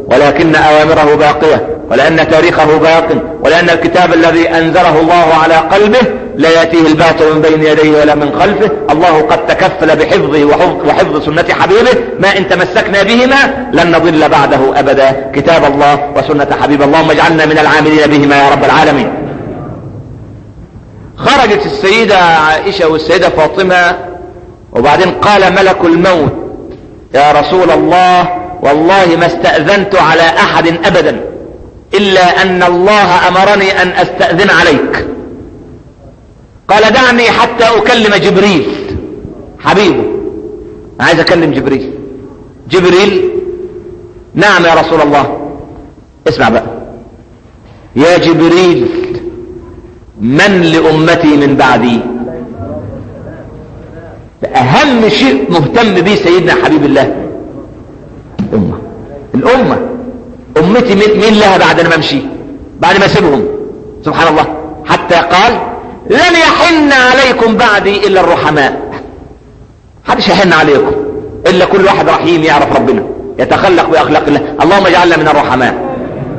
ولكن أوامره باقية ولأن تاريخه باق ولأن الكتاب الذي أنزله الله على قلبه لا يأتيه الباطل من بين يديه ولا من خلفه الله قد تكفل بحفظه وحفظ, وحفظ سنة حبيبه ما إن تمسكنا بهما لن نضل بعده أبدا كتاب الله وسنة حبيب اللهم اجعلنا من العاملين بهما يا رب العالمين خرجت السيدة عائشة والسيدة فاطمة وبعدين قال ملك الموت يا رسول الله والله ما استأذنت على أحد أبدا إلا أن الله أمرني أن أستأذن عليك قال دعني حتى أكلم جبريل حبيبه عايز أكلم جبريل جبريل نعم يا رسول الله اسمع بقى يا جبريل من لأمتي من بعدي أهم شيء مهتم به سيدنا حبيب الله الأمة الأمة أمتي مين لها بعد أنا امشي بعد ما أسيبهم سبحان الله حتى قال لن يحن عليكم بعدي إلا الرحماء حدش يحن عليكم إلا كل واحد رحيم يعرف ربنا يتخلق بأخلاق الله اللهم اجعلنا من الرحماء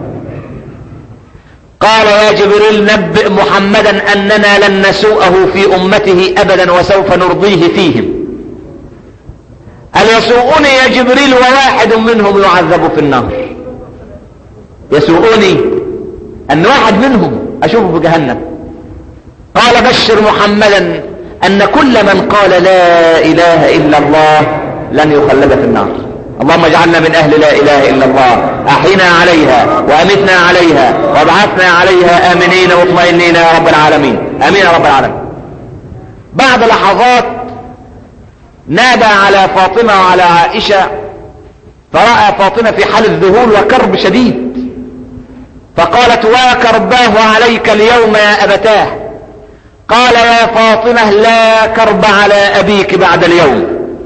قال يا جبريل نبئ محمدا أننا لن نسوءه في أمته أبدا وسوف نرضيه فيهم هل يسوءني يا جبريل وواحد منهم يعذب في النار يسوءني أن واحد منهم أشوفه في جهنم قال بشر محمدا أن كل من قال لا إله إلا الله لن يخلد في النار اللهم اجعلنا من أهل لا إله إلا الله أحينا عليها وأمتنا عليها وابعثنا عليها آمنين مطمئنين يا رب العالمين آمين يا رب العالمين بعد لحظات نادى على فاطمة وعلى عائشة فرأى فاطمة في حال الذهول وكرب شديد فقالت وكرباه عليك اليوم يا أبتاه قال يا فاطمة لا كرب على أبيك بعد اليوم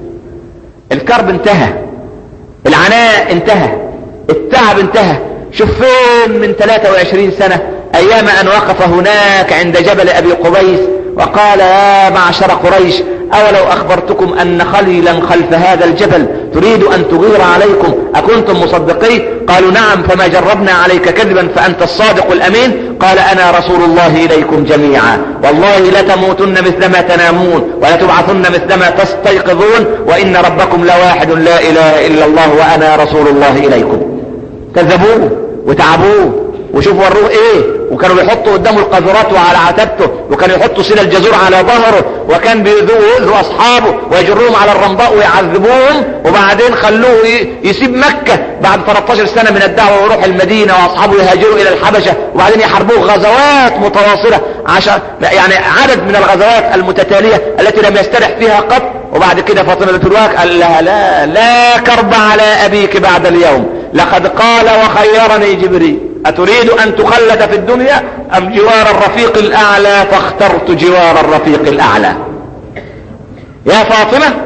الكرب انتهى العناء انتهى التعب انتهى شوف فين من 23 سنة أيام أن وقف هناك عند جبل أبي قبيس وقال يا معشر قريش أولو أخبرتكم أن خليلا خلف هذا الجبل تريد أن تغير عليكم أكنتم مصدقين قالوا نعم فما جربنا عليك كذبا فأنت الصادق الأمين قال أنا رسول الله إليكم جميعا والله لتموتن مثل ما تنامون ولتبعثن مثل ما تستيقظون وإن ربكم لواحد لا إله إلا الله وأنا رسول الله إليكم كذبوه وتعبوه وشوفوا وروه ايه وكانوا بيحطوا قدامه القذرات وعلى عتبته وكانوا يحطوا سيل الجزور على ظهره وكان بيذوه اصحابه ويجروهم على الرمضاء ويعذبوهم وبعدين خلوه يسيب مكة بعد 13 سنة من الدعوة ويروح المدينة واصحابه يهاجروا الى الحبشة وبعدين يحاربوه غزوات متواصلة عشان يعني عدد من الغزوات المتتالية التي لم يسترح فيها قط وبعد كده فاطمة بنت الواك قال لها لا لا كرب على ابيك بعد اليوم لقد قال وخيرني جبريل أتريد أن تخلد في الدنيا أم جوار الرفيق الأعلى فاخترت جوار الرفيق الأعلى يا فاطمة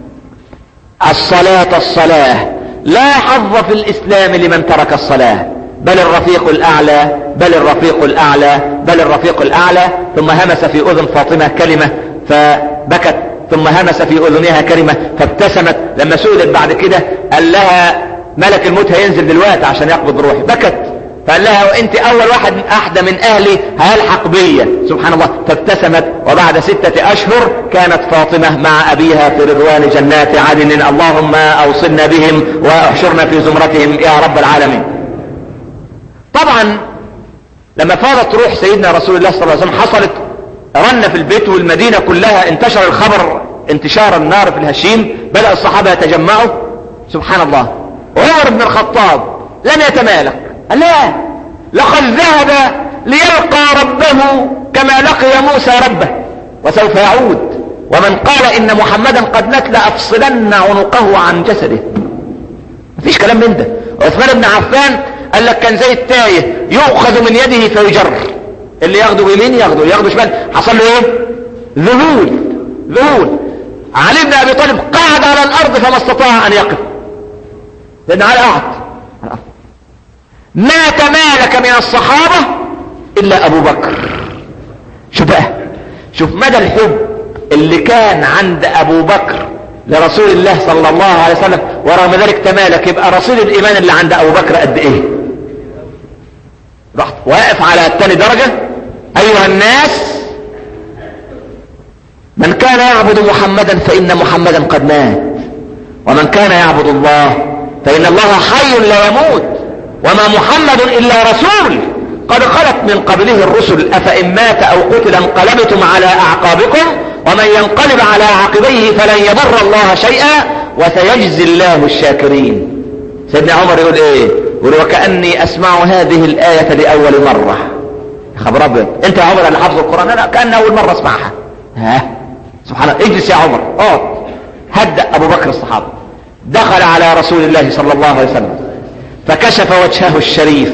الصلاة الصلاة لا حظ في الإسلام لمن ترك الصلاة بل الرفيق الأعلى بل الرفيق الأعلى بل الرفيق الأعلى ثم همس في أذن فاطمة كلمة فبكت ثم همس في أذنها كلمة فابتسمت لما سئلت بعد كده قال لها ملك الموت هينزل دلوقتي عشان يقبض روحي بكت فقال لها وانت اول واحد من احدى من اهلي هيلحق بيا سبحان الله فابتسمت وبعد ستة اشهر كانت فاطمة مع ابيها في رضوان جنات عدن اللهم اوصلنا بهم واحشرنا في زمرتهم يا رب العالمين طبعا لما فاضت روح سيدنا رسول الله صلى الله عليه وسلم حصلت رن في البيت والمدينة كلها انتشر الخبر انتشار النار في الهشيم بدأ الصحابة يتجمعوا سبحان الله وعمر بن الخطاب لم يتمالك لا لقد ذهب ليلقى ربه كما لقي موسى ربه وسوف يعود ومن قال ان محمدا قد مات لافصلن عنقه عن جسده مفيش كلام من ده عثمان بن عفان قال لك كان زي التايه يؤخذ من يده فيجر اللي ياخده بيمين ياخده ياخده شمال حصل له ايه ذهول ذهول علي بن ابي طالب قعد على الارض فما استطاع ان يقف لان على قعد ما تمالك من الصحابة الا ابو بكر شوف بقى شوف مدى الحب اللي كان عند ابو بكر لرسول الله صلى الله عليه وسلم ورغم ذلك تمالك يبقى رسول الايمان اللي عند ابو بكر قد ايه رحت واقف على الثاني درجة ايها الناس من كان يعبد محمدا فان محمدا قد مات ومن كان يعبد الله فان الله حي لا يموت وما محمد الا رسول قد خلت من قبله الرسل افان مات او قتل انقلبتم على اعقابكم ومن ينقلب على عقبيه فلن يضر الله شيئا وسيجزي الله الشاكرين سيدنا عمر يقول ايه يقول وكأني اسمع هذه الآية لأول مرة خبر ابيض انت يا عمر اللي حافظ القرآن لا كأن اول مرة اسمعها ها سبحان الله اجلس يا عمر اقعد هدأ ابو بكر الصحابة دخل على رسول الله صلى الله عليه وسلم فكشف وجهه الشريف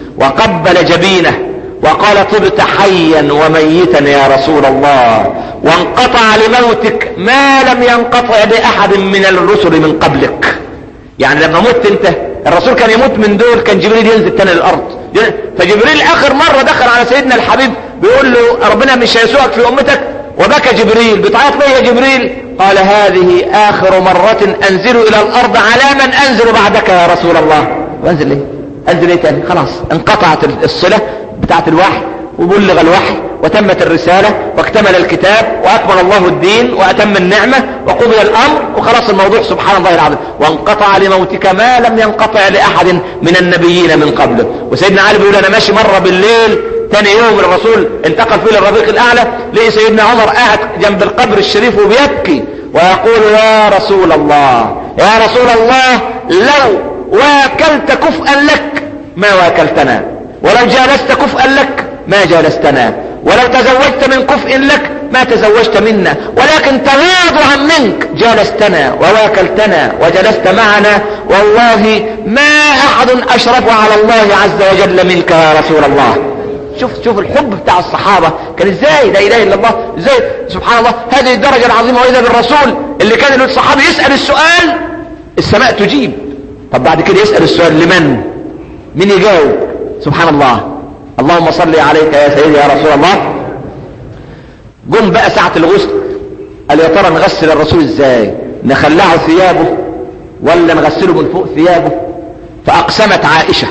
وقبل جبينه وقال طبت حيا وميتا يا رسول الله وانقطع لموتك ما لم ينقطع لأحد من الرسل من قبلك يعني لما مت انت الرسول كان يموت من دول كان جبريل ينزل تاني الارض فجبريل اخر مرة دخل على سيدنا الحبيب بيقول له ربنا مش هيسوقك في امتك وبكى جبريل بتعيط ليه يا جبريل قال هذه اخر مرة انزل الى الارض على من انزل بعدك يا رسول الله وانزل ليه انزل ايه تاني خلاص انقطعت الصلة بتاعت الوحي وبلغ الوحي وتمت الرسالة واكتمل الكتاب واكمل الله الدين واتم النعمة وقضي الامر وخلاص الموضوع سبحان الله العظيم وانقطع لموتك ما لم ينقطع لاحد من النبيين من قبله وسيدنا علي بيقول انا ماشي مرة بالليل تاني يوم الرسول انتقل فيه للرفيق الاعلى لقي سيدنا عمر قاعد جنب القبر الشريف وبيبكي ويقول يا رسول الله يا رسول الله لو واكلت كفءا لك ما واكلتنا ولو جالست كفءا لك ما جالستنا ولو تزوجت من كفء لك ما تزوجت منا ولكن تواضعا منك جالستنا وواكلتنا وجلست معنا والله ما احد اشرف على الله عز وجل منك يا رسول الله شوف شوف الحب بتاع الصحابة كان ازاي لا اله الا الله ازاي سبحان الله هذه الدرجة العظيمة واذا بالرسول اللي كان الصحابي يسأل السؤال السماء تجيب طب بعد كده يسأل السؤال لمن مين يجاوب سبحان الله اللهم صل عليك يا سيدي يا رسول الله جم بقى ساعة الغسل قال يا ترى نغسل الرسول ازاي نخلعه ثيابه ولا نغسله من فوق ثيابه فاقسمت عائشة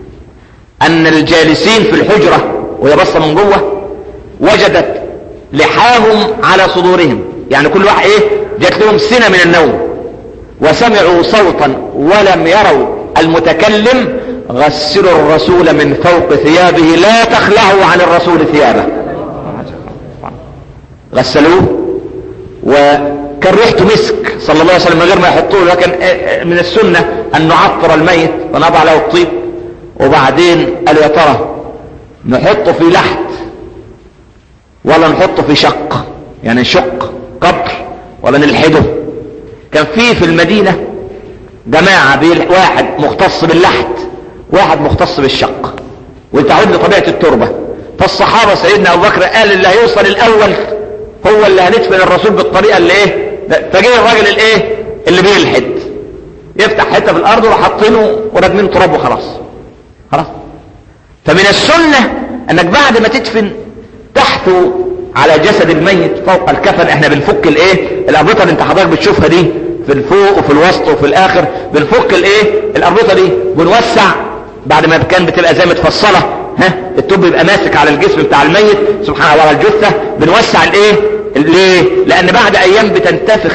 ان الجالسين في الحجرة وهي بصة من جوه وجدت لحاهم على صدورهم يعني كل واحد ايه جات لهم سنة من النوم وسمعوا صوتا ولم يروا المتكلم غسلوا الرسول من فوق ثيابه لا تخلعوا عن الرسول ثيابه غسلوه وكان ريحته مسك صلى الله عليه وسلم من غير ما يحطوه لكن من السنة ان نعطر الميت ونضع له الطيب وبعدين قال يا ترى نحطه في لحد ولا نحطه في شق يعني نشق قبر ولا نلحده كان في في المدينة جماعة واحد مختص باللحد واحد مختص بالشق وتعود لطبيعة التربة فالصحابة سيدنا ابو بكر قال اللي هيوصل الاول هو اللي هندفن الرسول بالطريقة اللي ايه فجاي الراجل الايه اللي بيلحد يفتح حتة في الارض وحاطينه وردمين تراب وخلاص خلاص فمن السنة انك بعد ما تدفن تحته على جسد الميت فوق الكفن احنا بنفك الايه الاربطه اللي انت حضرتك بتشوفها دي في الفوق وفي الوسط وفي الاخر بنفك الايه الاربطه دي بنوسع بعد ما كان بتبقى زي متفصله ها التوب بيبقى ماسك على الجسم بتاع الميت سبحان الله على الجثه بنوسع الايه ليه لان بعد ايام بتنتفخ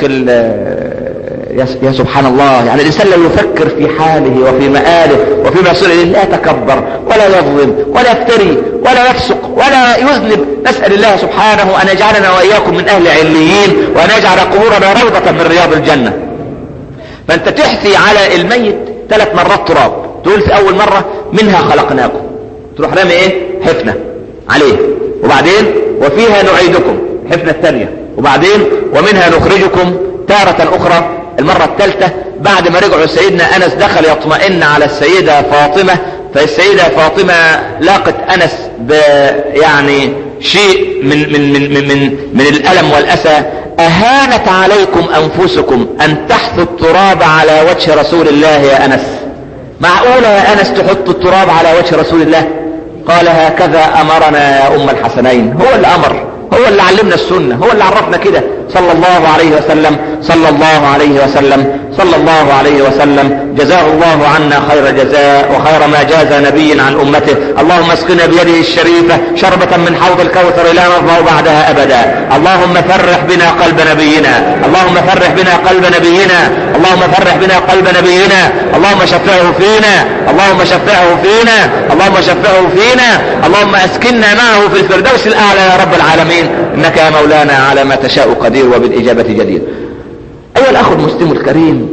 يا سبحان الله يعني الانسان لو يفكر في حاله وفي مآله وفي مسؤوله لا يتكبر ولا يظلم ولا يفتري ولا يفسق ولا يذنب نسأل الله سبحانه ان يجعلنا واياكم من اهل عليين وان يجعل قبورنا روضة من رياض الجنة فانت تحثي على الميت ثلاث مرات تراب تقول في اول مرة منها خلقناكم تروح رامي ايه حفنة عليه وبعدين وفيها نعيدكم حفنة الثانية وبعدين ومنها نخرجكم تارة اخرى المرة الثالثة بعد ما رجعوا سيدنا انس دخل يطمئن على السيدة فاطمة فالسيدة فاطمة لاقت انس ب يعني شيء من من من من من, من الالم والاسى اهانت عليكم انفسكم ان تحثوا التراب على وجه رسول الله يا انس معقولة يا انس تحط التراب على وجه رسول الله قال هكذا امرنا يا ام الحسنين هو اللي امر هو اللي علمنا السنة هو اللي عرفنا كده صلى الله عليه وسلم صلى الله عليه وسلم صلى الله عليه وسلم جزاه الله عنا خير جزاء وخير ما جاز نبي عن أمته اللهم اسقنا بيده الشريفة شربة من حوض الكوثر لا نرضى بعدها أبدا اللهم فرح بنا قلب نبينا اللهم فرح بنا قلب نبينا اللهم فرح بنا قلب نبينا اللهم شفعه فينا اللهم شفعه فينا اللهم شفعه فينا اللهم اسكننا معه في الفردوس الأعلى يا رب العالمين إنك يا مولانا على ما تشاء قدير وبالإجابة جدير أيها الأخ المسلم الكريم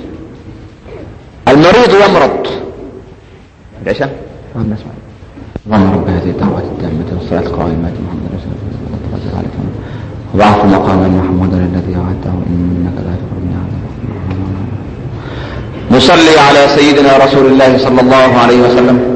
المريض يمرض عشان اللهم اسمع اللهم رب هذه الدعوة التامة والصلاة القائمة محمد رسول الله عليه وسلم وبعث مقاما محمودا الذي وعدته إنك لا تخرجني نصلي على سيدنا رسول الله صلى الله عليه وسلم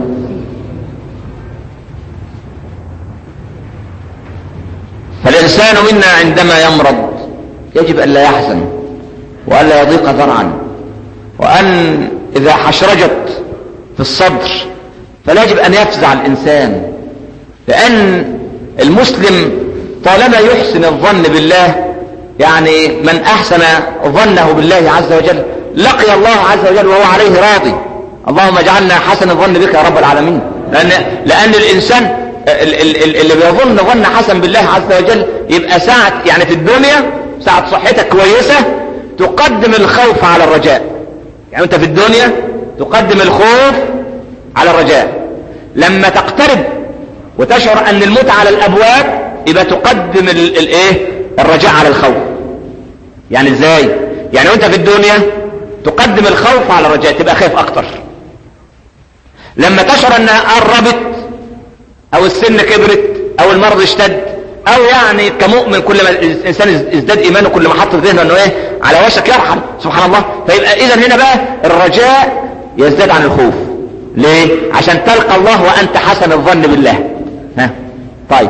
فالإنسان منا عندما يمرض يجب أن لا يحزن وأن لا يضيق ذرعا وأن إذا حشرجت في الصدر فلا يجب أن يفزع الإنسان لأن المسلم طالما يحسن الظن بالله يعني من أحسن ظنه بالله عز وجل لقي الله عز وجل وهو عليه راضي اللهم اجعلنا حسن الظن بك يا رب العالمين لأن, لأن الإنسان اللي بيظن ظن حسن بالله عز وجل يبقى ساعة يعني في الدنيا ساعة صحتك كويسة تقدم الخوف على الرجاء يعني انت في الدنيا تقدم الخوف على الرجاء لما تقترب وتشعر ان الموت على الابواب يبقى تقدم الايه الرجاء على الخوف يعني ازاي يعني وانت في الدنيا تقدم الخوف على الرجاء تبقى خايف اكتر لما تشعر انها قربت او السن كبرت او المرض اشتد او يعني كمؤمن كل ما الانسان ازداد ايمانه كل ما حط في ذهنه انه ايه على وشك يرحل سبحان الله فيبقى اذا هنا بقى الرجاء يزداد عن الخوف ليه عشان تلقى الله وانت حسن الظن بالله ها طيب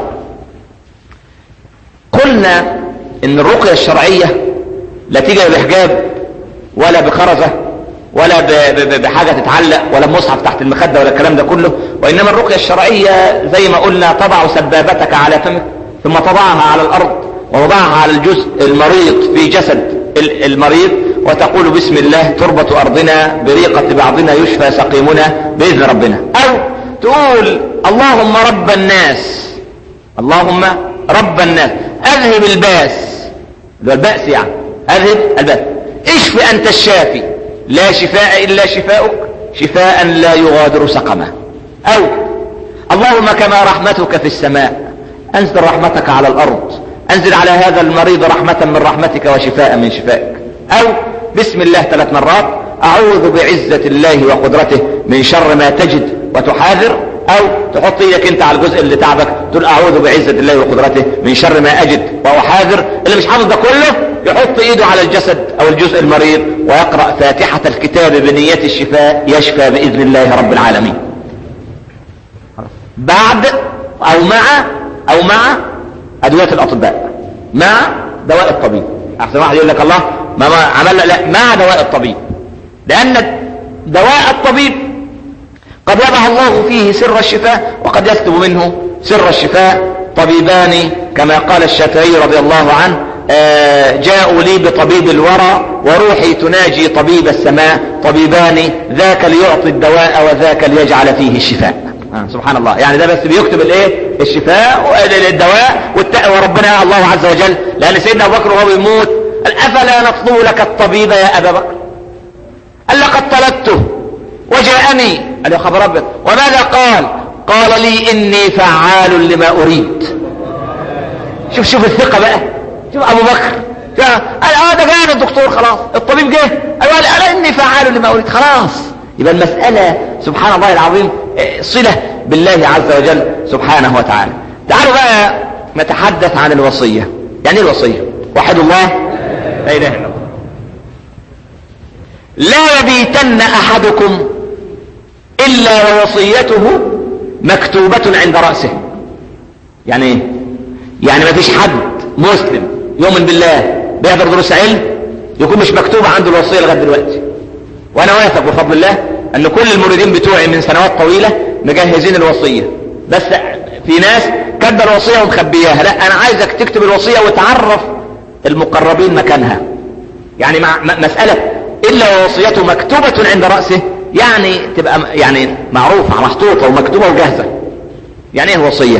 قلنا ان الرقية الشرعية لا تيجي بحجاب ولا بخرزة ولا بحاجة تتعلق ولا بمصحف تحت المخدة ولا الكلام ده كله وإنما الرقية الشرعية زي ما قلنا تضع سبابتك على فمك ثم تضعها على الأرض ووضعها على الجزء المريض في جسد المريض وتقول بسم الله تربة أرضنا بريقة بعضنا يشفى سقيمنا بإذن ربنا أو تقول اللهم رب الناس اللهم رب الناس أذهب الباس اللي هو البأس يعني أذهب البأس اشف أنت الشافي لا شفاء إلا شفاؤك شفاء لا يغادر سقما أو اللهم كما رحمتك في السماء أنزل رحمتك على الأرض أنزل على هذا المريض رحمة من رحمتك وشفاء من شفائك أو بسم الله ثلاث مرات أعوذ بعزة الله وقدرته من شر ما تجد وتحاذر أو تحط إيدك أنت على الجزء اللي تعبك تقول أعوذ بعزة الله وقدرته من شر ما أجد وأحاذر اللي مش حافظ ده كله يحط إيده على الجسد أو الجزء المريض ويقرأ فاتحة الكتاب بنية الشفاء يشفى بإذن الله رب العالمين بعد أو مع أو مع أدوية الأطباء مع دواء الطبيب أحسن واحد يقول لك الله ما عملنا لا مع دواء الطبيب لأن دواء الطبيب قد وضع الله فيه سر الشفاء وقد يكتب منه سر الشفاء طبيبان كما قال الشافعي رضي الله عنه آه جاءوا لي بطبيب الورى وروحي تناجي طبيب السماء طبيبان ذاك ليعطي الدواء وذاك ليجعل فيه الشفاء آه سبحان الله يعني ده بس بيكتب الايه الشفاء الدواء وربنا الله عز وجل لان سيدنا ابو بكر وهو بيموت قال افلا نطلب لك الطبيب يا ابا بكر قال لقد طلبته وجاءني قال يا خبر ربك وماذا قال قال لي اني فعال لما اريد شوف شوف الثقة بقى شوف ابو بكر قال اه ده جاء الدكتور خلاص الطبيب جه قال قال اني فعال لما اريد خلاص يبقى المسألة سبحان الله العظيم صلة بالله عز وجل سبحانه وتعالى تعالوا بقى نتحدث عن الوصية يعني ايه الوصية وحد الله لا اله الا الله لا يبيتن احدكم الا ووصيته مكتوبة عند رأسه يعني ايه يعني ما فيش حد مسلم يؤمن بالله بيحضر دروس علم يكون مش مكتوب عنده الوصية لغاية دلوقتي وانا واثق بفضل الله ان كل المريدين بتوعي من سنوات طويلة مجهزين الوصية بس في ناس كاتبه الوصيه ومخبياها لا انا عايزك تكتب الوصيه وتعرف المقربين مكانها يعني مع مساله الا ووصيته مكتوبه عند راسه يعني تبقى يعني معروفه محطوطه ومكتوبه وجاهزه يعني ايه وصيه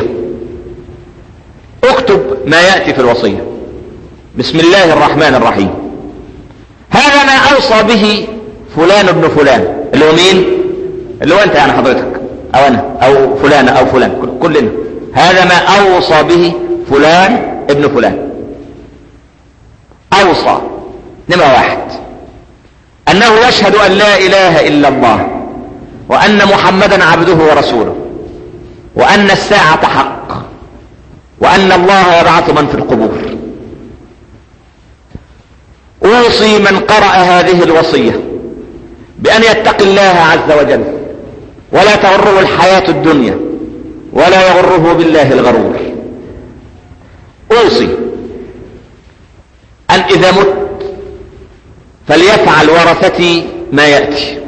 اكتب ما ياتي في الوصيه بسم الله الرحمن الرحيم هذا ما اوصى به فلان ابن فلان اللي هو مين اللي هو انت يعني حضرتك او انا او فلان او فلان كلنا هذا ما اوصى به فلان ابن فلان اوصى نمرة واحد انه يشهد ان لا اله الا الله وان محمدا عبده ورسوله وان الساعة حق وان الله يبعث من في القبور اوصي من قرأ هذه الوصية بان يتقي الله عز وجل ولا تغره الحياة الدنيا ولا يغره بالله الغرور اوصي ان اذا مت فليفعل ورثتي ما يأتي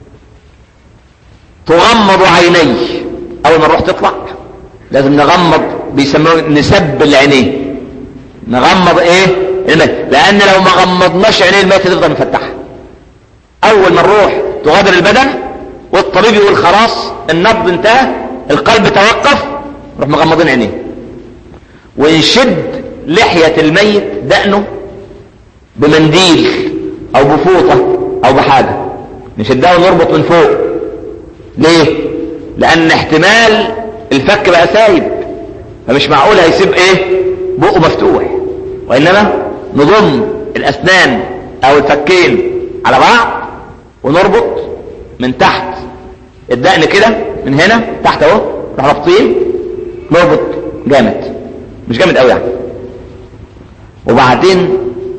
تغمض عيني اول ما نروح تطلع لازم نغمض بيسموه نسب العينين نغمض ايه الميت لان لو ما غمضناش عينين الميت تفضل مفتحه اول ما نروح تغادر البدن والطبيب يقول خلاص النبض انتهى القلب توقف نروح مغمضين عينيه ونشد لحية الميت دقنه بمنديل او بفوطة او بحاجة نشدها ونربط من فوق ليه لان احتمال الفك بقى سايب فمش معقول هيسيب ايه بقه مفتوح وانما نضم الاسنان او الفكين على بعض ونربط من تحت الدقن كده من هنا تحت اهو نروح رابطين نربط جامد مش جامد قوي يعني وبعدين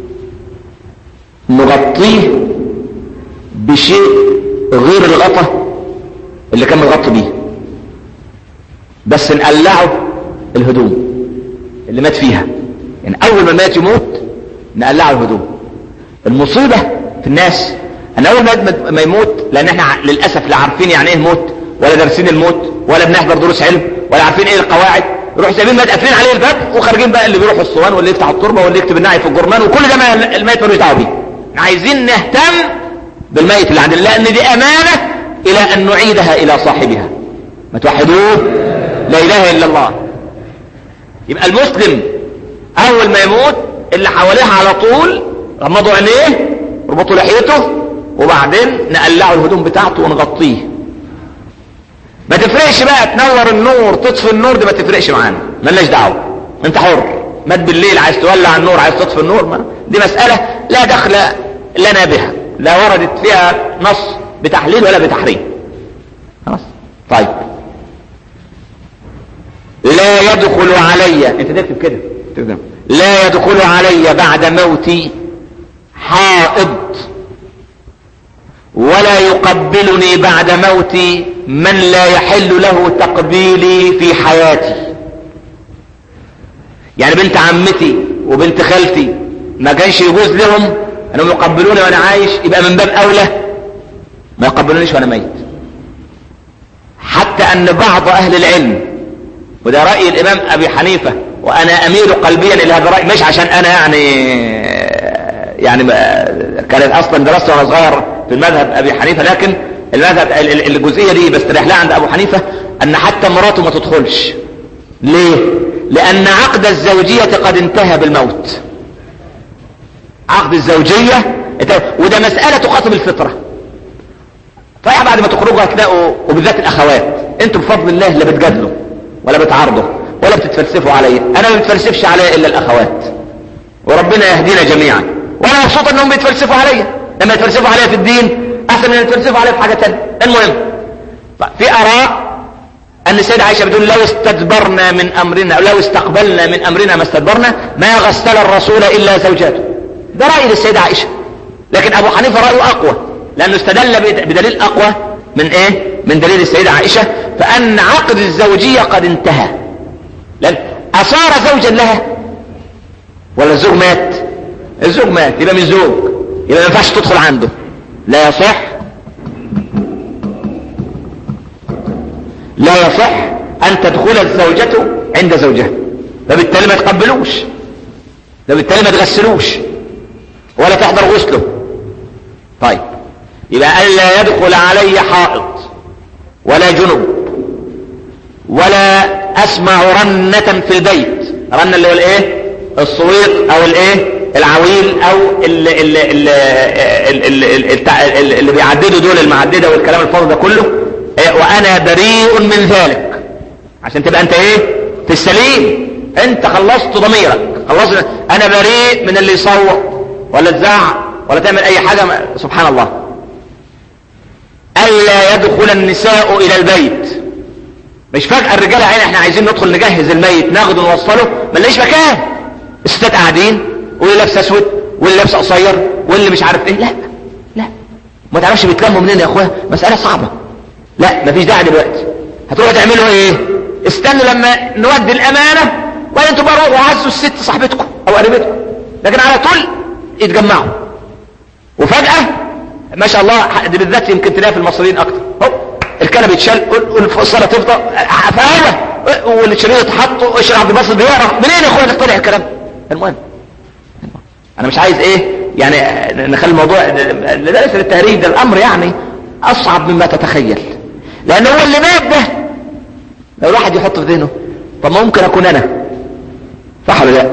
نغطيه بشيء غير الغطا اللي كان متغطي بيه بس نقلعه الهدوم اللي مات فيها يعني اول ما مات يموت نقلعه الهدوم المصيبة في الناس ان اول ما يموت لان احنا للاسف لا عارفين يعني ايه الموت ولا دارسين الموت ولا بنحضر دروس علم ولا عارفين ايه القواعد يروح سايبين مات قافلين عليه الباب وخارجين بقى اللي بيروح الصوان واللي يفتح التربه واللي يكتب النعي في الجرمان وكل ده ما الميت ملوش دعوه بيه عايزين نهتم بالميت اللي عندنا لان دي امانه الى ان نعيدها الى صاحبها ما توحدوه لا اله الا الله يبقى المسلم اول ما يموت اللي حواليه على طول غمضوا عينيه ربطوا لحيته وبعدين نقلعوا الهدوم بتاعته ونغطيه ما تفرقش بقى تنور النور تطفي النور دي ما تفرقش معانا ملناش دعوه انت حر مات بالليل عايز تولع النور عايز تطفي النور ما دي مسألة لا دخل لنا بها لا وردت فيها نص بتحليل ولا بتحريم خلاص طيب لا يدخل علي انت تكتب كده تكتب. لا يدخل علي بعد موتي حائض ولا يقبلني بعد موتي من لا يحل له تقبيلي في حياتي يعني بنت عمتي وبنت خالتي ما كانش يجوز لهم انهم يقبلوني وانا عايش يبقى من باب اولى ما يقبلونيش وانا ميت حتى ان بعض اهل العلم وده رأي الامام ابي حنيفة وانا اميل قلبيا الى هذا الرأي مش عشان انا يعني يعني كانت اصلا دراسة وانا صغير في المذهب ابي حنيفة لكن المذهب الجزئية دي بستريح لها عند ابو حنيفة ان حتى مراته ما تدخلش ليه لان عقد الزوجية قد انتهى بالموت عقد الزوجية وده مسألة تخاطب الفطرة طيب بعد ما تخرجوا هتلاقوا وبالذات الاخوات انتوا بفضل الله لا بتجادلوا ولا بتعارضوا ولا بتتفلسفوا عليا انا ما بتفلسفش عليا الا الاخوات وربنا يهدينا جميعا وانا مبسوط انهم بيتفلسفوا عليا لما يتفلسفوا عليا في الدين احسن من يتفلسفوا عليا في حاجه ثانيه المهم في اراء ان السيدة عائشة بتقول لو استدبرنا من امرنا او لو استقبلنا من امرنا ما استدبرنا ما غسل الرسول الا زوجاته ده رأي للسيدة عائشة لكن ابو حنيفة رأيه اقوى لانه استدل بدليل اقوى من ايه من دليل السيدة عائشة فان عقد الزوجية قد انتهى لان اصار زوجا لها ولا الزوج مات الزوج مات يبقى من زوج يبقى ما ينفعش تدخل عنده لا يصح لا يصح ان تدخل الزوجة عند زوجها فبالتالي ما تقبلوش فبالتالي ما تغسلوش ولا تحضر غسله طيب يبقى ألا يدخل علي حائط ولا جنب ولا أسمع رنة في البيت رنة اللي هو الايه الصويت او الايه العويل او اللي, اللي, اللي, اللي, اللي بيعددوا دول المعددة والكلام الفاضي ده كله إيه وانا بريء من ذلك عشان تبقى انت ايه في السليم انت خلصت ضميرك خلصت انا بريء من اللي يصوت ولا تزعق ولا تعمل اي حاجة سبحان الله الا يدخل النساء الى البيت مش فجأة الرجالة عين احنا عايزين ندخل نجهز الميت ناخده نوصله ما نلاقيش مكان الستات قاعدين واللي لابس اسود واللي لابس قصير واللي مش عارف ايه لا لا ما تعرفش بيتلموا منين يا اخويا مسألة صعبة لا مفيش داعي دلوقتي هتروحوا تعملوا ايه استنوا لما نودي الامانة وبعدين انتوا بقى روحوا عزوا الست صاحبتكم او قريبتكم لكن على طول يتجمعوا وفجأة ما شاء الله دي بالذات يمكن تلاقيها في المصريين اكتر هوب الكنبه يتشال والصلاه تفضل فاهمه والشريط يتحط واشرع عبد الباسط بيقرا منين يا اخويا طلع الكلام المهم انا مش عايز ايه يعني نخلي الموضوع ده ليس للتهريج ده الامر يعني اصعب مما تتخيل لان هو اللي مات ده لو الواحد يحط في ذهنه طب ممكن اكون انا صح ولا لا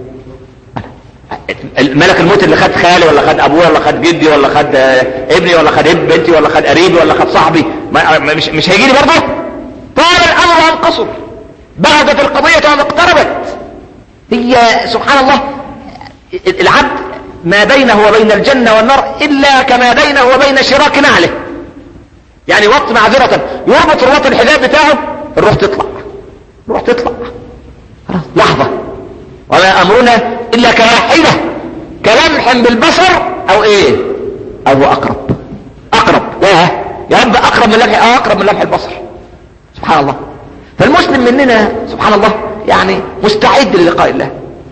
ملك الموت اللي خد خالي ولا خد ابويا ولا خد جدي ولا خد ابني ولا خد ابن بنتي ولا خد قريبي ولا خد صاحبي ما مش مش هيجي لي برضه طال الامر وان قصر بعدت القضيه وان اقتربت هي سبحان الله العبد ما بينه وبين الجنه والنار الا كما بينه وبين شراك نعله يعني وقت معذره يربط الرباط الحذاء بتاعه الروح تطلع الروح تطلع لحظه وما امرنا الا كواحدة كلمح بالبصر او ايه او هو اقرب اقرب لا يا رب اقرب من لمح اه اقرب من لمح البصر سبحان الله فالمسلم مننا سبحان الله يعني مستعد للقاء الله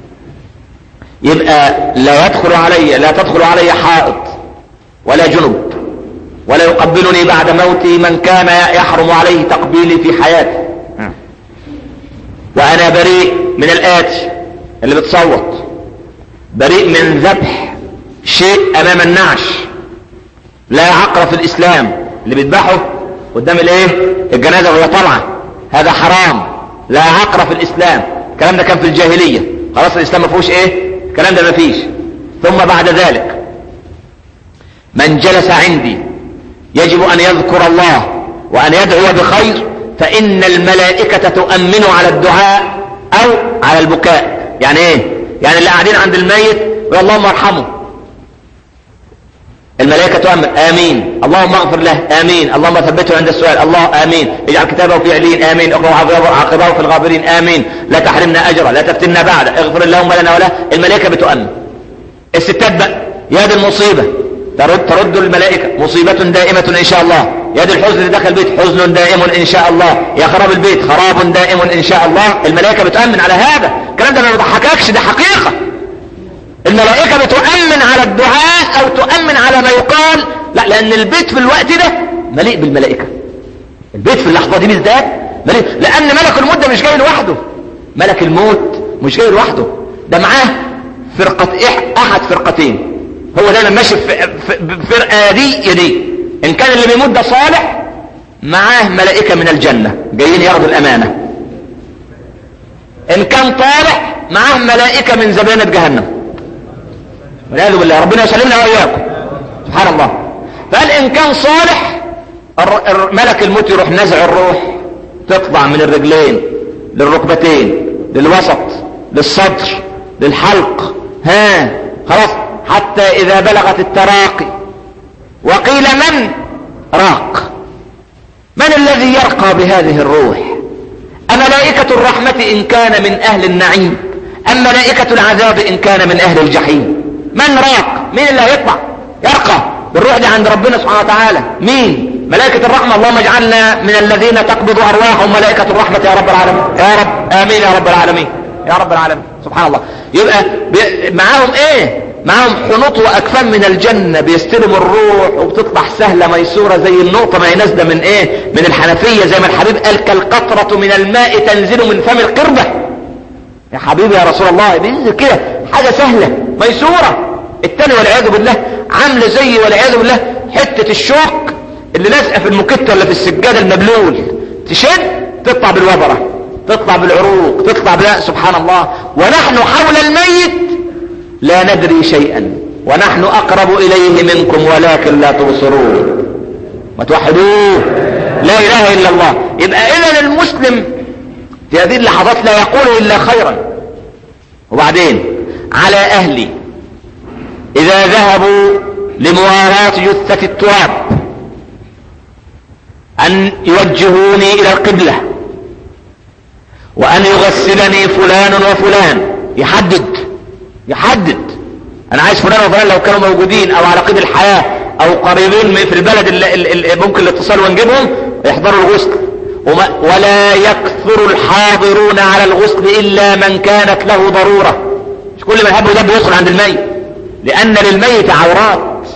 يبقى لا يدخل علي لا تدخل علي حائط ولا جنب ولا يقبلني بعد موتي من كان يحرم عليه تقبيلي في حياتي وانا بريء من الاتي اللي بتصوت بريء من ذبح شيء امام النعش لا عقر في الاسلام اللي بيذبحه قدام الايه الجنازه وهي طالعه هذا حرام لا عقر في الاسلام الكلام ده كان في الجاهليه خلاص الاسلام ما فيهوش ايه الكلام ده ما فيش ثم بعد ذلك من جلس عندي يجب ان يذكر الله وان يدعو بخير فان الملائكه تؤمن على الدعاء او على البكاء يعني ايه يعني اللي قاعدين عند الميت ويا اللهم ارحمه الملائكة تؤمن آمين اللهم اغفر له آمين اللهم ثبته عند السؤال الله آمين اجعل كتابه في علين آمين اقرأ عقبه في الغابرين آمين لا تحرمنا أجره لا تفتنا بعد اغفر اللهم لنا وله الملائكة بتؤمن الستات بقى يا دي المصيبة ترد, ترد الملائكة مصيبة دائمة إن شاء الله يا دي الحزن اللي دخل البيت حزن دائم إن شاء الله يا خراب البيت خراب دائم إن شاء الله الملائكة بتؤمن على هذا الكلام ده ما بضحككش ده حقيقة الملائكة بتؤمن على الدعاء او تؤمن على ما يقال لا لان البيت في الوقت ده مليء بالملائكة البيت في اللحظة دي بالذات مليء لان ملك الموت ده مش جاي لوحده ملك الموت مش جاي لوحده ده معاه فرقة احد فرقتين هو دايما ماشي في فرقة دي يدي ان كان اللي بيموت ده صالح معاه ملائكة من الجنة جايين ياخدوا الامانة ان كان طالح معاه ملائكة من زبانة جهنم والعياذ بالله ربنا يسلمنا واياكم سبحان الله فقال ان كان صالح ملك الموت يروح نزع الروح تطلع من الرجلين للركبتين للوسط للصدر للحلق ها خلاص حتى اذا بلغت التراقي وقيل من راق من الذي يرقى بهذه الروح أملائكة الرحمة إن كان من أهل النعيم أم ملائكة العذاب إن كان من أهل الجحيم من راق مين اللي هيطلع يرقى بالروح دي عند ربنا سبحانه وتعالى مين ملائكة الرحمة اللهم اجعلنا من الذين تقبض أرواحهم ملائكة الرحمة يا رب العالمين يا رب آمين يا رب العالمين يا رب العالمين سبحان الله يبقى معاهم ايه معاهم حنوط واكفان من الجنة بيستلموا الروح وبتطلع سهلة ميسورة زي النقطة ما هي نازلة من ايه من الحنفية زي ما الحبيب قال كالقطرة من الماء تنزل من فم القربة يا حبيبي يا رسول الله بينزل كده حاجة سهلة ميسورة التاني والعياذ بالله عاملة زي والعياذ بالله حتة الشوك اللي لازقة في المكت ولا في السجادة المبلول تشد تطلع بالوبرة تطلع بالعروق تطلع بلا سبحان الله ونحن حول الميت لا ندري شيئا ونحن اقرب اليه منكم ولكن لا تبصرون ما توحدوه لا اله الا الله يبقى اذا المسلم في هذه اللحظات لا يقول الا خيرا وبعدين على اهلي اذا ذهبوا لموالاة جثة التراب ان يوجهوني الى القبلة وان يغسلني فلان وفلان يحدد يحدد انا عايز فلان وفلان لو كانوا موجودين او على قيد الحياة او قريبين في البلد اللي, اللي ممكن الاتصال ونجيبهم يحضروا الغسل وما ولا يكثر الحاضرون على الغسل الا من كانت له ضرورة مش كل ما يحب ده بيدخل عند الميت لان للميت عورات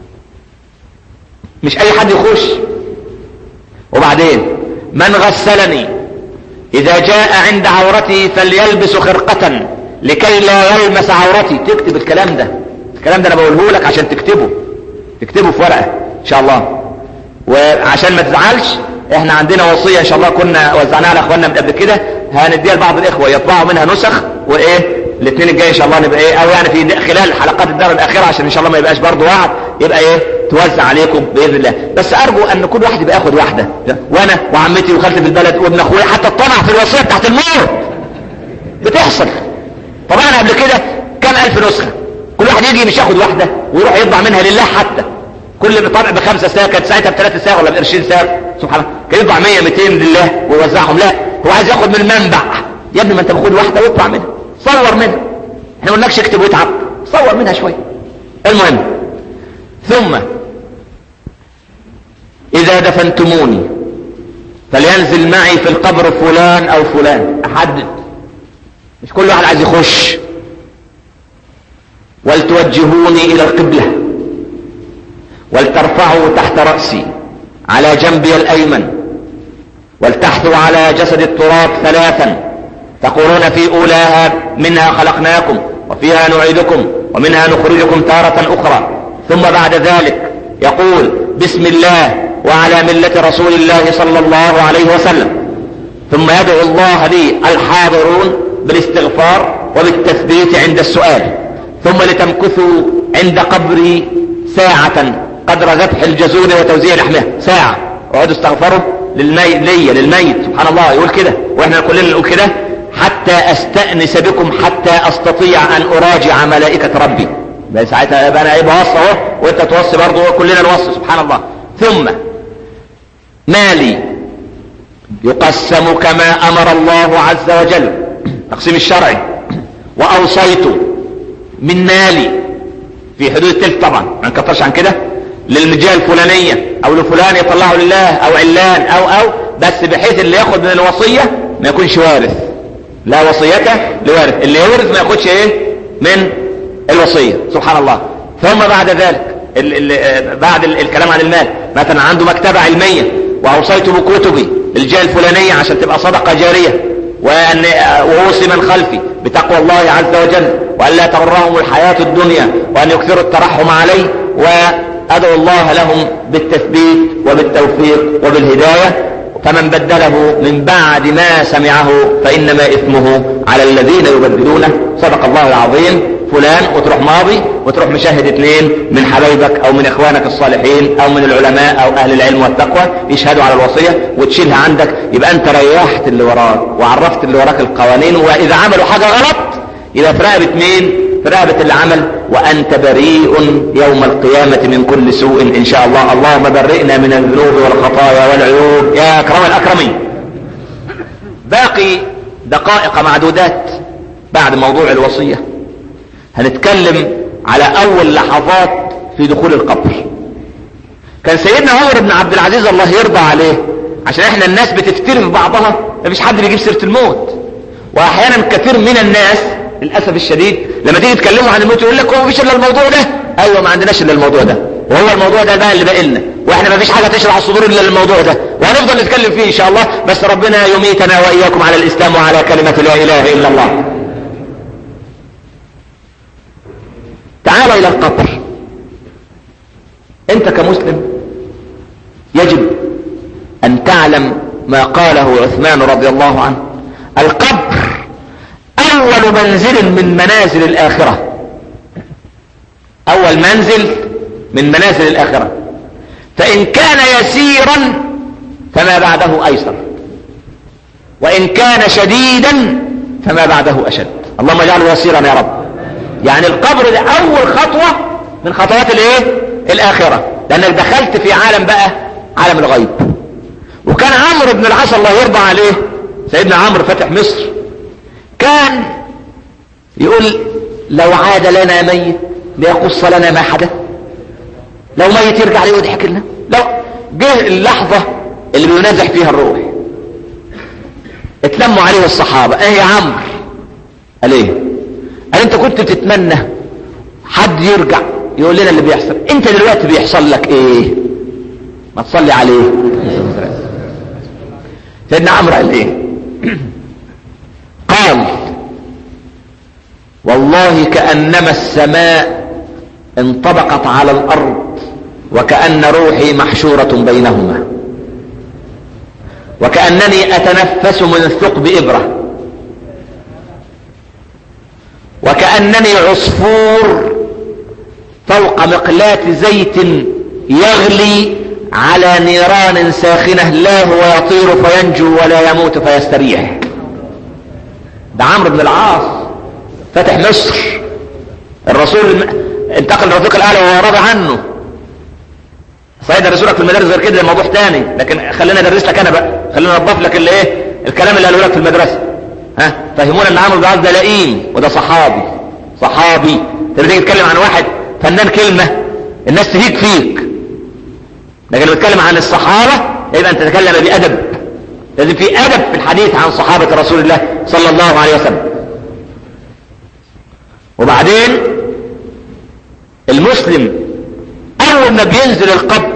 مش اي حد يخش وبعدين من غسلني اذا جاء عند عورتي فليلبس خرقة لكي لا يلمس عورتي تكتب الكلام ده الكلام ده انا بقوله لك عشان تكتبه تكتبه في ورقة ان شاء الله وعشان ما تزعلش احنا عندنا وصية ان شاء الله كنا وزعناها على اخواننا من قبل كده هنديها لبعض الاخوة يطبعوا منها نسخ وايه الاثنين الجاي ان شاء الله نبقى ايه او يعني في خلال حلقات الدار الاخيرة عشان ان شاء الله ما يبقاش برضه وعد يبقى ايه توزع عليكم باذن الله بس ارجو ان كل واحد يبقى ياخد واحدة وانا وعمتي وخالتي في البلد وابن اخويا حتى الطمع في الوصية بتاعت الموت بتحصل طبعا قبل كده كم الف نسخة كل واحد يجي مش ياخد واحدة ويروح يطبع منها لله حتى كل طبع بخمسة ساعة كانت ساعتها بثلاثة ساعة ولا بقرشين ساعة سبحان الله كان يطبع 100 200 لله ويوزعهم لا هو عايز ياخد من المنبع يا ابني ما انت باخد واحدة واطبع منها صور منها احنا ما قلناكش اكتب واتعب صور منها شوية المهم ثم اذا دفنتموني فلينزل معي في القبر فلان او فلان احدد مش كل واحد عايز يخش ولتوجهوني الى القبلة ولترفعوا تحت رأسي على جنبي الايمن ولتحثوا على جسد التراب ثلاثا تقولون في اولاها منها خلقناكم وفيها نعيدكم ومنها نخرجكم تارة اخرى ثم بعد ذلك يقول بسم الله وعلى ملة رسول الله صلى الله عليه وسلم ثم يدعو الله لي الحاضرون بالاستغفار وبالتثبيت عند السؤال ثم لتمكثوا عند قبري ساعة قدر ذبح الجزور وتوزيع لحمها ساعة اقعدوا استغفروا للميت ليا للميت سبحان الله يقول كده واحنا كلنا نقول كده حتى استأنس بكم حتى استطيع ان اراجع ملائكة ربي بقى ساعتها يبقى انا ايه بوصي اهو وانت توصي برضه كلنا نوصي سبحان الله ثم مالي يقسم كما امر الله عز وجل تقسيم الشرعي واوصيت من مالي في حدود التلت طبعا ما نكترش عن كده للمجال الفلانية او لفلان يطلعه لله او علان او او بس بحيث اللي ياخد من الوصية ما يكونش وارث لا وصيته لوارث اللي يورث ما ياخدش ايه من الوصية سبحان الله ثم بعد ذلك ال ال بعد ال الكلام عن المال مثلا عنده مكتبة علمية واوصيت بكتبي الجهة الفلانية عشان تبقى صدقة جارية وأن ووصي من خلفي بتقوى الله عز وجل وأن لا تغرهم الحياة الدنيا وأن يكثروا الترحم عليه وأدعو الله لهم بالتثبيت وبالتوفيق وبالهداية فمن بدله من بعد ما سمعه فإنما إثمه على الذين يبدلونه صدق الله العظيم فلان وتروح ماضي وتروح مشاهد اثنين من حبايبك او من اخوانك الصالحين او من العلماء او اهل العلم والتقوى يشهدوا على الوصية وتشيلها عندك يبقى انت ريحت اللي وراك وعرفت اللي وراك القوانين واذا عملوا حاجة غلط يبقى في رقبة مين في رقبة اللي عمل وانت بريء يوم القيامة من كل سوء ان شاء الله اللهم برئنا من الذنوب والخطايا والعيوب يا اكرم الاكرمين باقي دقائق معدودات بعد موضوع الوصيه هنتكلم على اول لحظات في دخول القبر كان سيدنا عمر بن عبد العزيز الله يرضى عليه عشان احنا الناس بتفتري في بعضها مفيش حد بيجيب سيرة الموت واحيانا كثير من الناس للاسف الشديد لما تيجي تكلموا عن الموت يقول لك هو مفيش الا الموضوع ده ايوه ما عندناش الا الموضوع ده وهو الموضوع ده بقى اللي باقي لنا واحنا ما فيش حاجه تشرح الصدور الا الموضوع ده وهنفضل نتكلم فيه ان شاء الله بس ربنا يميتنا واياكم على الاسلام وعلى كلمه لا اله الا الله تعال الى القبر انت كمسلم يجب ان تعلم ما قاله عثمان رضي الله عنه القبر اول منزل من منازل الاخرة اول منزل من منازل الاخرة فان كان يسيرا فما بعده ايسر وان كان شديدا فما بعده اشد اللهم اجعله يسيرا يا رب يعني القبر ده اول خطوة من خطوات الايه الاخرة لانك دخلت في عالم بقى عالم الغيب وكان عمرو بن العاص الله يرضى عليه سيدنا عمرو فتح مصر كان يقول لو عاد لنا ميت ليقص لنا ما حدث لو ميت يرجع ليه ويضحك لنا لو جه اللحظة اللي بينازح فيها الروح اتلموا عليه الصحابة ايه يا عمرو قال ايه قال انت كنت بتتمنى حد يرجع يقول لنا اللي بيحصل انت دلوقتي بيحصل لك ايه ما تصلي عليه سيدنا عمرو قال ايه قال والله كأنما السماء انطبقت على الأرض وكأن روحي محشورة بينهما وكأنني أتنفس من ثقب إبرة وكأنني عصفور فوق مقلاة زيت يغلي على نيران ساخنة لا هو يطير فينجو ولا يموت فيستريح ده عمرو بن العاص فتح مصر الرسول انتقل الرفيق الاعلى وهو راضي عنه صحيح درسوا لك في المدارس غير كده ده موضوع تاني لكن خلينا ادرس لك انا بقى خلينا نضاف لك اللي ايه الكلام اللي قالوا لك في المدرسه ها فهمونا ان عمرو بن العاص ده لئيم وده صحابي صحابي تيجي تتكلم عن واحد فنان كلمه الناس تهيج فيك لكن لما تتكلم عن الصحابه يبقى انت تتكلم بادب لازم في ادب في الحديث عن صحابه رسول الله صلى الله عليه وسلم وبعدين المسلم اول ما بينزل القبر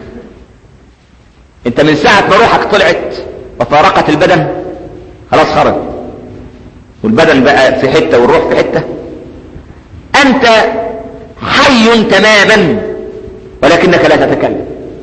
انت من ساعة ما روحك طلعت وفارقت البدن خلاص خرج والبدن بقى في حتة والروح في حتة انت حي تماما ولكنك لا تتكلم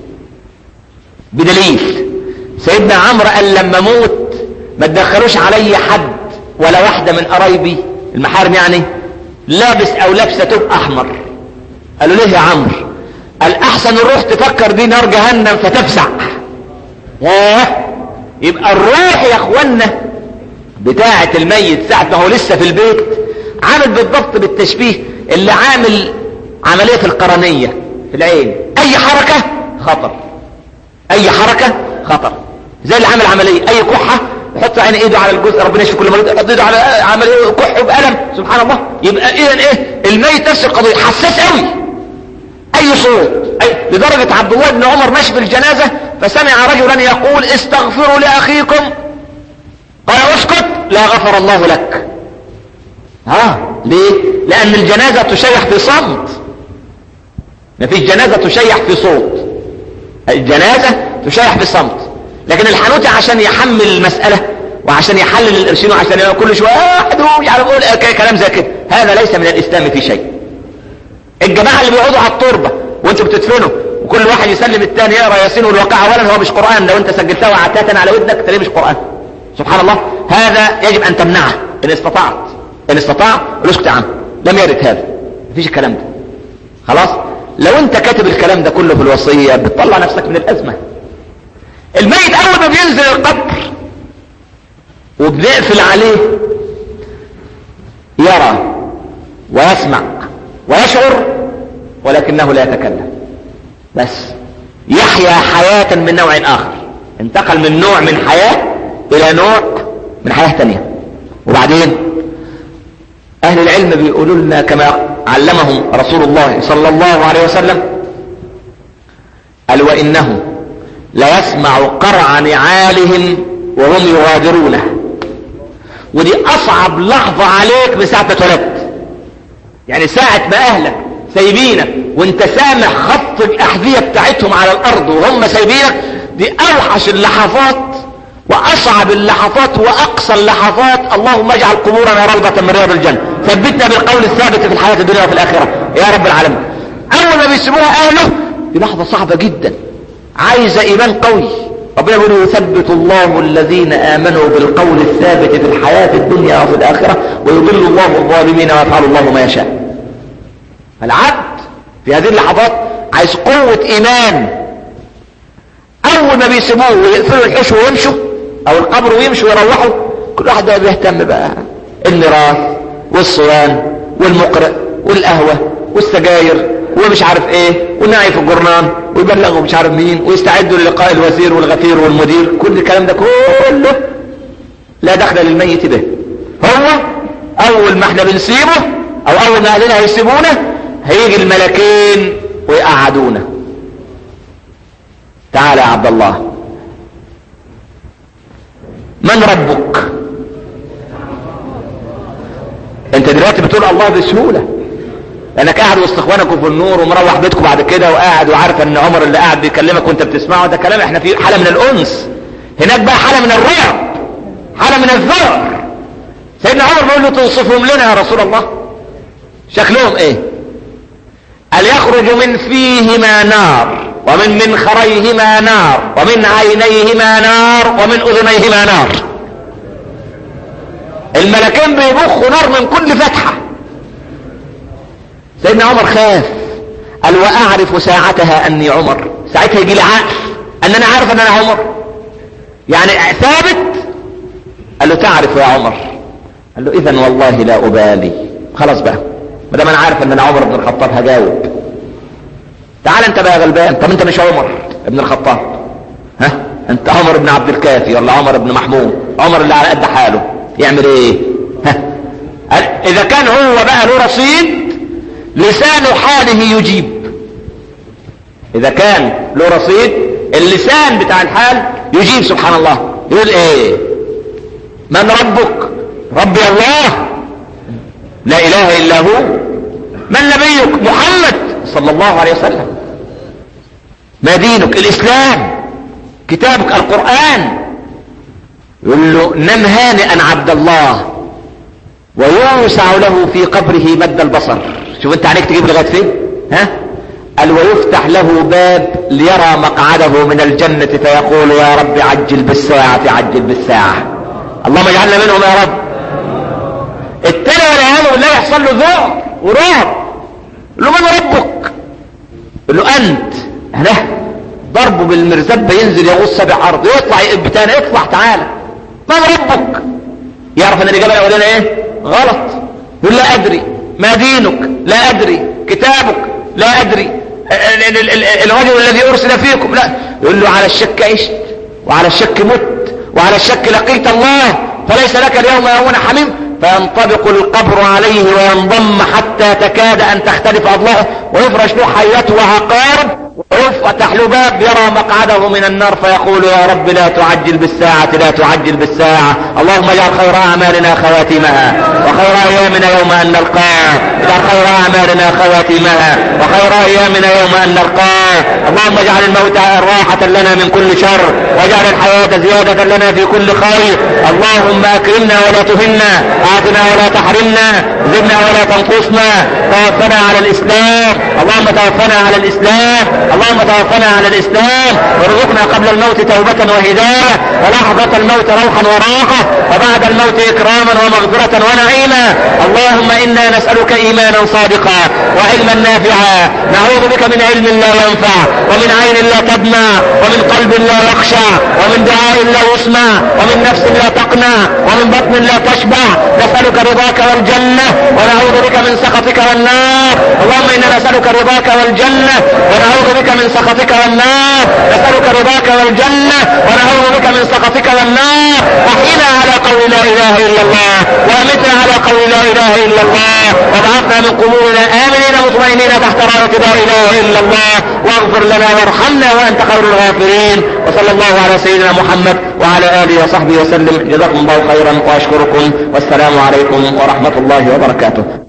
بدليل سيدنا عمرو قال لما موت ما تدخلوش علي حد ولا واحدة من قرايبي المحارم يعني لابس او لابسه توب احمر قالوا ليه يا عمرو قال احسن الروح تفكر دي نار جهنم فتفزع ياه يبقى الروح يا اخوانا بتاعة الميت ساعة ما هو لسه في البيت عامل بالضبط بالتشبيه اللي عامل عملية القرنية في العين اي حركة خطر اي حركة خطر زي اللي عامل عملية اي كحة يحط عين ايده على الجزء ربنا يشفي كل مريض يحط ايده على عمل كحه بألم سبحان الله يبقى اذا ايه الميت نفس القضية حساس قوي اي صوت أي لدرجة عبد الله بن عمر ماشي في الجنازة فسمع رجلا يقول استغفروا لاخيكم قال اسكت لا غفر الله لك ها ليه لان الجنازة تشيح في صمت ما فيش جنازة تشيح في صوت الجنازة تشيح في صمت لكن الحانوتي عشان يحمل المسألة وعشان يحلل القرشين وعشان كل شوية واحد يعني بقول كلام زي كده هذا ليس من الإسلام في شيء الجماعة اللي بيقعدوا على التربة وانتوا بتدفنوا وكل واحد يسلم الثاني يقرا ياسين والواقع اولا هو مش قرآن لو انت سجلتها وعتاتا على ودنك تلاقيه مش قرآن سبحان الله هذا يجب ان تمنعه ان استطعت ان استطاع اسكت عنه لم يرد هذا مفيش الكلام ده خلاص لو انت كاتب الكلام ده كله في الوصية بتطلع نفسك من الازمة الميت اول ما بينزل القبر وبنقفل عليه يرى ويسمع ويشعر ولكنه لا يتكلم بس يحيا حياة من نوع اخر انتقل من نوع من حياة الى نوع من حياة تانية وبعدين اهل العلم بيقولوا لنا كما علمهم رسول الله صلى الله عليه وسلم قال وانه ليسمع قرع نعالهم وهم يغادرونه ودي اصعب لحظة عليك من ساعة ما اتولدت يعني ساعة ما اهلك سايبينك وانت سامع خط الاحذية بتاعتهم على الارض وهم سايبينك دي اوحش اللحظات واصعب اللحظات واقصى اللحظات اللهم اجعل قبورنا روضة من رياض الجنة ثبتنا بالقول الثابت في الحياة الدنيا وفي الاخرة يا رب العالمين اول ما بيسيبوها اهله دي لحظة صعبة جدا عايزة ايمان قوي ربنا يقول يثبت الله الذين امنوا بالقول الثابت في الحياة الدنيا وفي الاخرة ويضل الله الظالمين ويفعل الله ما يشاء العبد في هذه اللحظات عايز قوة ايمان اول ما بيسيبوه ويقفلوا الحش ويمشوا او القبر ويمشوا ويروحوا كل واحد بقى بيهتم بقى الميراث والصيام والمقرئ والقهوة والسجاير ومش عارف ايه والنعي في الجرنان ويبلغوا مش عارف مين ويستعدوا للقاء الوزير والغفير والمدير كل الكلام ده كله لا دخل للميت به هو اول ما احنا بنسيبه او اول ما اهلنا هيسيبونا هيجي الملكين ويقعدونا تعال يا عبد الله من ربك انت دلوقتي بتقول الله بسهولة لانك قاعد وسط اخوانك في النور ومروح بيتكم بعد كده وقاعد وعارف ان عمر اللي قاعد بيكلمك وانت بتسمعه ده كلام احنا في حالة من الانس هناك بقى حالة من الرعب حالة من الذعر سيدنا عمر بيقول له توصفهم لنا يا رسول الله شكلهم ايه قال يخرج من فيهما نار ومن منخريهما نار ومن عينيهما نار ومن اذنيهما نار الملكين بيبخوا نار من كل فتحة سيدنا عمر خاف قال واعرف ساعتها اني عمر ساعتها يجي لي عقل ان انا عارف ان انا عمر يعني ثابت قال له تعرف يا عمر قال له اذا والله لا ابالي خلاص بقى ما دام انا عارف ان انا عمر بن الخطاب هجاوب تعال انت بقى غلبان طب انت مش عمر ابن الخطاب ها انت عمر بن عبد الكافي ولا عمر بن محمود عمر اللي على قد حاله يعمل ايه ها اذا كان هو بقى له رصيد لسان حاله يجيب اذا كان له رصيد اللسان بتاع الحال يجيب سبحان الله يقول ايه من ربك ربي الله لا اله الا هو من نبيك محمد صلى الله عليه وسلم ما دينك الاسلام كتابك القرآن يقول له نم هانئا عبد الله ويوسع له في قبره مد البصر شوف انت عليك تجيب لغايه فين ها قال ويفتح له باب ليرى مقعده من الجنة فيقول يا رب عجل بالساعة عجل بالساعة اللهم اجعلنا منهم يا رب التاني والعياذ بالله يحصل له ذعر ورعب يقول له من ربك يقول له انت هنا ضربه بالمرزبة ينزل يغوص سبع ارض يطلع يقب تاني اطلع تعالى من ربك يعرف ان الاجابه الاولانيه ايه غلط يقول لا ادري ما دينك لا ادري كتابك لا ادري ال- ال- ال- الرجل الذي ارسل فيكم لا يقول له على الشك عشت وعلى الشك مت وعلى الشك لقيت الله فليس لك اليوم يوم حميم فينطبق القبر عليه وينضم حتى تكاد ان تختلف اضلاعه ويفرش له حياته وعقارب ويفتح له باب يرى مقعده من النار فيقول يا رب لا تعجل بالساعة لا تعجل بالساعة اللهم اجعل خير اعمالنا خواتمها وخير ايامنا يوم ان نلقاه اجعل خير اعمالنا خواتمها وخير ايامنا يوم ان نلقاه اللهم اجعل الموت راحة لنا من كل شر واجعل الحياة زيادة لنا في كل خير اللهم اكرمنا ولا تهنا اعطنا ولا تحرمنا زدنا ولا تنقصنا توفنا على الاسلام اللهم توفنا على الاسلام اللهم توفنا على الاسلام وارزقنا قبل الموت توبة وهداية ولحظة الموت روحا وراحة وبعد الموت اكراما ومغفرة ونعيما اللهم انا نسألك ايمانا صادقا وعلما نافعا نعوذ بك من علم لا ينفع ومن عين لا تدمع ومن قلب لا يخشع ومن دعاء لا يسمع ومن نفس لا تقنع ومن بطن لا تشبع نسألك رضاك والجنة ونعوذ بك من سخطك والنار اللهم انا نسألك رضاك والجنة ونعوذ بك من سخطك والنار نسألك رضاك والجنة ونعوذ بك من سخطك والنار احينا على قول لا اله الا الله وامتنا على قول لا اله الا الله وابعثنا من قبورنا امنين مطمئنين تحت راية لا اله الا الله واغفر لنا وارحمنا وانت خير الغافرين وصلى الله على سيدنا محمد وعلى اله وصحبه وسلم جزاكم الله خيرا واشكركم والسلام عليكم ورحمة الله وبركاته